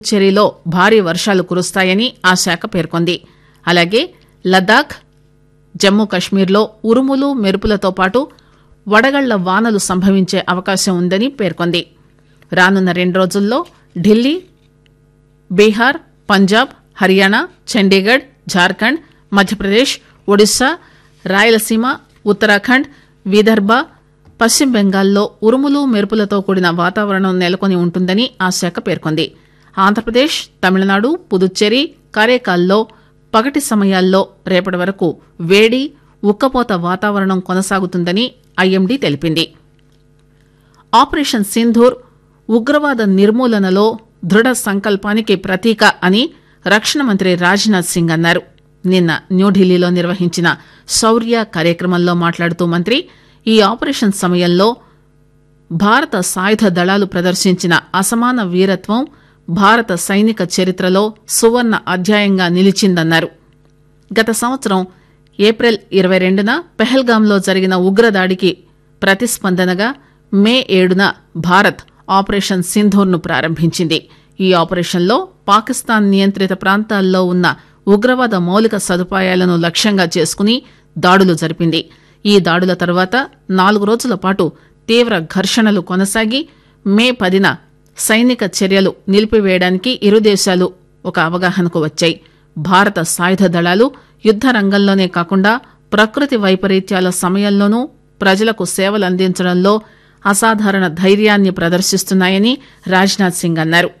పుదుచ్చేరిలో భారీ వర్షాలు కురుస్తాయని ఆ శాఖ పేర్కొంది అలాగే లద్దాఖ్ జమ్మూ కశ్మీర్లో ఉరుములు మెరుపులతో పాటు వడగళ్ల వానలు సంభవించే అవకాశం ఉందని పేర్కొంది రానున్న రెండు రోజుల్లో ఢిల్లీ బీహార్ పంజాబ్ హర్యానా చండీగఢ్ జార్ఖండ్ మధ్యప్రదేశ్ ఒడిశా రాయలసీమ ఉత్తరాఖండ్ విదర్భ పశ్చిమ బెంగాల్లో ఉరుములు మెరుపులతో కూడిన వాతావరణం నెలకొని ఉంటుందని ఆ శాఖ పేర్కొంది ఆంధ్రప్రదేశ్ తమిళనాడు పుదుచ్చేరి కారేకాల్లో పగటి సమయాల్లో రేపటి వరకు వేడి ఉక్కపోత వాతావరణం కొనసాగుతుందని ఐఎండీ తెలిపింది ఆపరేషన్ సింధూర్ ఉగ్రవాద నిర్మూలనలో దృఢ సంకల్పానికి ప్రతీక అని రక్షణ మంత్రి రాజ్నాథ్ సింగ్ అన్నారు నిన్న న్యూఢిల్లీలో నిర్వహించిన శౌర్య కార్యక్రమంలో మాట్లాడుతూ మంత్రి ఈ ఆపరేషన్ సమయంలో భారత సాయుధ దళాలు ప్రదర్శించిన అసమాన వీరత్వం భారత సైనిక చరిత్రలో సువర్ణ అధ్యాయంగా నిలిచిందన్నారు గత సంవత్సరం ఏప్రిల్ ఇరవై రెండున పెహల్గాంలో జరిగిన ఉగ్రదాడికి ప్రతిస్పందనగా మే ఏడున భారత్ ఆపరేషన్ సింధూర్ను ప్రారంభించింది ఈ ఆపరేషన్లో పాకిస్తాన్ నియంత్రిత ప్రాంతాల్లో ఉన్న ఉగ్రవాద మౌలిక సదుపాయాలను లక్ష్యంగా చేసుకుని దాడులు జరిపింది ఈ దాడుల తర్వాత నాలుగు రోజుల పాటు తీవ్ర ఘర్షణలు కొనసాగి మే పదిన సైనిక చర్యలు నిలిపివేయడానికి ఇరు దేశాలు ఒక అవగాహనకు వచ్చాయి భారత సాయుధ దళాలు యుద్ద రంగంలోనే కాకుండా ప్రకృతి వైపరీత్యాల సమయంలోనూ ప్రజలకు సేవలు అందించడంలో అసాధారణ ధైర్యాన్ని ప్రదర్శిస్తున్నాయని రాజ్నాథ్ సింగ్ అన్నారు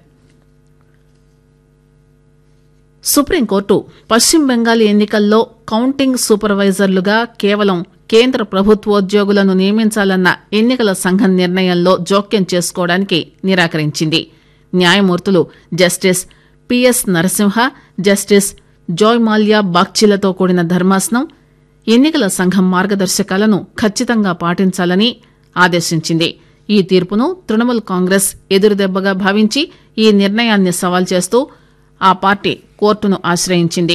సుప్రీంకోర్టు పశ్చిమ బెంగాల్ ఎన్నికల్లో కౌంటింగ్ సూపర్వైజర్లుగా కేవలం కేంద్ర ప్రభుత్వోద్యోగులను నియమించాలన్న ఎన్నికల సంఘం నిర్ణయంలో జోక్యం చేసుకోవడానికి నిరాకరించింది న్యాయమూర్తులు justice PS Narasimha justice Joymalya బాగ్చిలతో కూడిన ధర్మాసనం ఎన్నికల సంఘం మార్గదర్శకాలను ఖచ్చితంగా పాటించాలని ఆదేశించింది ఈ తీర్పును తృణమూల్ కాంగ్రెస్ ఎదురుదెబ్బగా భావించి ఈ నిర్ణయాన్ని సవాల్ చేస్తూ ఆ పార్టీ కోర్టును ఆశ్రయించింది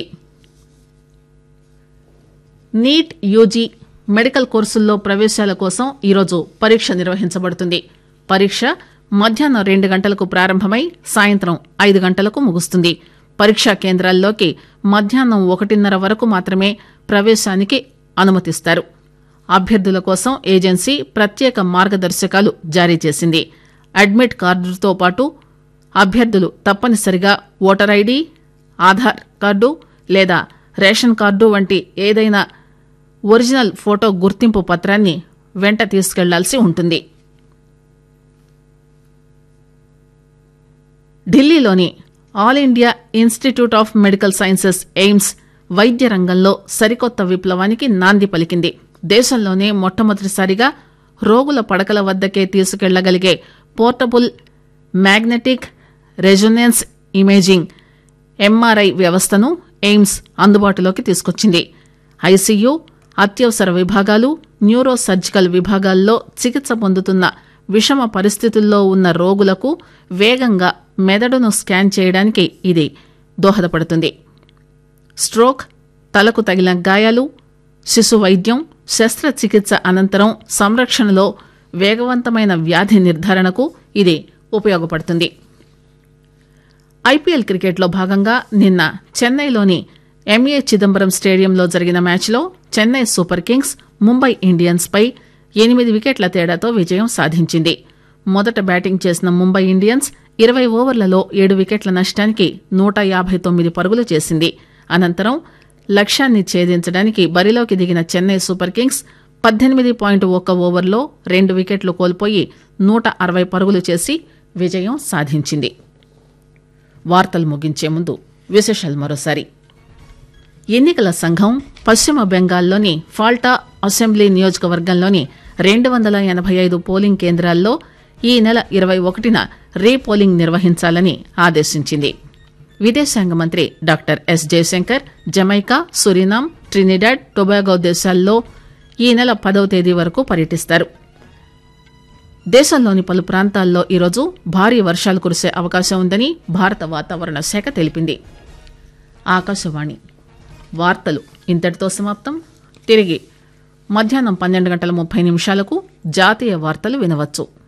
నీట్ యూజీ మెడికల్ కోర్సుల్లో ప్రవేశాల కోసం ఈరోజు పరీక్ష నిర్వహించబడుతుంది పరీక్ష మధ్యాహ్నం రెండు గంటలకు ప్రారంభమై సాయంత్రం ఐదు గంటలకు ముగుస్తుంది పరీక్షా కేంద్రాల్లోకి మధ్యాహ్నం ఒకటిన్నర వరకు మాత్రమే ప్రవేశానికి అనుమతిస్తారు అభ్యర్థుల కోసం ఏజెన్సీ ప్రత్యేక మార్గదర్శకాలు జారీ చేసింది అడ్మిట్ కార్డుతో పాటు అభ్యర్థులు తప్పనిసరిగా ఓటర్ ఐడి ఆధార్ కార్డు లేదా రేషన్ కార్డు వంటి ఏదైనా ఒరిజినల్ ఫోటో గుర్తింపు పత్రాన్ని వెంట తీసుకెళ్లాల్సి ఉంటుంది ఢిల్లీలోని All India Institute of Medical Sciences AIIMS వైద్య రంగంలో సరికొత్త విప్లవానికి నాంది పలికింది దేశంలోనే మొట్టమొదటిసారిగా రోగుల పడకల వద్దకే తీసుకెళ్లగలిగే portable magnetic resonance imaging MRI వ్యవస్థను ఎయిమ్స్ అందుబాటులోకి తీసుకొచ్చింది ఐసీయూ అత్యవసర విభాగాలు న్యూరో సర్జికల్ విభాగాల్లో చికిత్స పొందుతున్న విషమ పరిస్థితుల్లో ఉన్న రోగులకు వేగంగా మెదడును స్కాన్ చేయడానికి ఇది దోహదపడుతుంది స్ట్రోక్ తలకు తగిలిన గాయాలు శిశు వైద్యం శస్త్రచికిత్స అనంతరం సంరక్షణలో వేగవంతమైన వ్యాధి నిర్ధారణకు ఇది ఉపయోగపడుతుంది ఐపీఎల్ క్రికెట్లో భాగంగా నిన్న చెన్నైలోని ఎంఏ చిదంబరం స్టేడియంలో జరిగిన మ్యాచ్లో Chennai Super Kings Mumbai Indians పై ఎనిమిది వికెట్ల తేడాతో విజయం సాధించింది మొదట బ్యాటింగ్ చేసిన ముంబై ఇండియన్స్ ఇరవై ఓవర్లలో ఏడు వికెట్ల నష్టానికి నూట యాభై తొమ్మిది పరుగులు చేసింది అనంతరం లక్ష్యాన్ని ఛేదించడానికి బరిలోకి దిగిన చెన్నై సూపర్ కింగ్స్ పద్దెనిమిది పాయింట్ ఒక్క ఓవర్లో రెండు వికెట్లు కోల్పోయి నూట అరవై పరుగులు చేసి విజయం సాధించింది వార్తలు ముగించే ముందు విశేషాలు మరోసారి ఎన్నికల సంఘం పశ్చిమ బెంగాల్లోని ఫాల్టా అసెంబ్లీ నియోజకవర్గంలోని రెండు వందల ఎనభై ఐదు పోలింగ్ కేంద్రాల్లో ఈ నెల ఇరవై ఒకటిన రీపోలింగ్ నిర్వహించాలని ఆదేశించింది విదేశాంగ మంత్రి doctor S Jaishankar Jamaica Suriname Trinidad Tobago దేశాల్లో ఈ నెల పదవ తేదీ వరకు పర్యటిస్తారు దేశంలోని పలు ప్రాంతాల్లో ఈరోజు భారీ వర్షాలు కురిసే అవకాశం ఉందని భారత వాతావరణ శాఖ తెలిపింది ఆకాశవాణి వార్తలు ఇంతటితో సమాప్తం తిరిగి మధ్యాహ్నం పన్నెండు గంటల ముప్పై నిమిషాలకు జాతీయ వార్తలు వినవచ్చు